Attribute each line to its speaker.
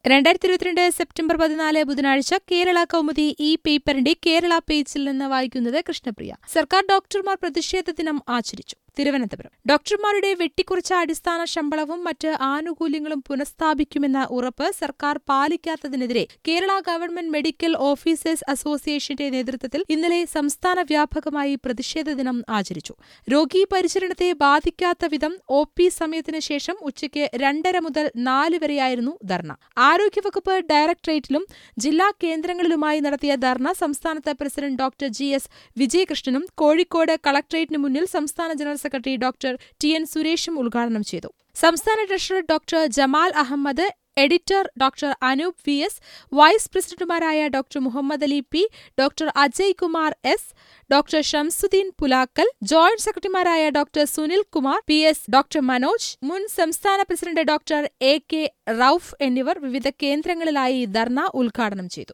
Speaker 1: രണ്ടായിരത്തി ഇരുപത്തിരണ്ട് സെപ്റ്റംബർ പതിനാല് ബുധനാഴ്ച കേരള കൗമുദി ഈ പേപ്പറിന്റെ കേരള പേജിൽ നിന്ന് വായിക്കുന്നത് കൃഷ്ണപ്രിയ സർക്കാർ ഡോക്ടർമാർ പ്രതിഷേധ ദിനം ആചരിച്ചു തിരുവനന്തപുരം ഡോക്ടർമാരുടെ വെട്ടിക്കുറച്ച അടിസ്ഥാന ശമ്പളവും മറ്റ് ആനുകൂല്യങ്ങളും പുനഃസ്ഥാപിക്കുമെന്ന ഉറപ്പ് സർക്കാർ പാലിക്കാത്തതിനെതിരെ കേരള ഗവൺമെന്റ് മെഡിക്കൽ ഓഫീസേഴ്സ് അസോസിയേഷന്റെ നേതൃത്വത്തിൽ ഇന്നലെ സംസ്ഥാന വ്യാപകമായി പ്രതിഷേധ ദിനം ആചരിച്ചു രോഗീ പരിചരണത്തെ ബാധിക്കാത്ത വിധം ഒ പി സമയത്തിന് ശേഷം ഉച്ചയ്ക്ക് രണ്ടര മുതൽ നാല് വരെയായിരുന്നു ധർണ ആരോഗ്യവകുപ്പ് ഡയറക്ടറേറ്റിലും ജില്ലാ കേന്ദ്രങ്ങളിലുമായി നടത്തിയ ധർണ സംസ്ഥാനത്ത് പ്രസിഡന്റ് ഡോക്ടർ ജി എസ് വിജയകൃഷ്ണനും കോഴിക്കോട് കളക്ടറേറ്റിന് മുന്നിൽ സംസ്ഥാന general secretary doctor T N സുരേഷും ഉദ്ഘാടനം ചെയ്തു സംസ്ഥാന treasurer doctor Jamal Ahmed editor doctor Anoop V S vice പ്രസിഡന്റുമാരായ doctor Muhammad Ali P doctor Ajay Kumar S doctor Shamsuddin Pulakkal joint സെക്രട്ടറിമാരായ doctor Sunil Kumar P S doctor Manoj മുൻ സംസ്ഥാന president doctor A K Rauf എന്നിവർ വിവിധ കേന്ദ്രങ്ങളിലായി ധർണ ഉദ്ഘാടനം ചെയ്തു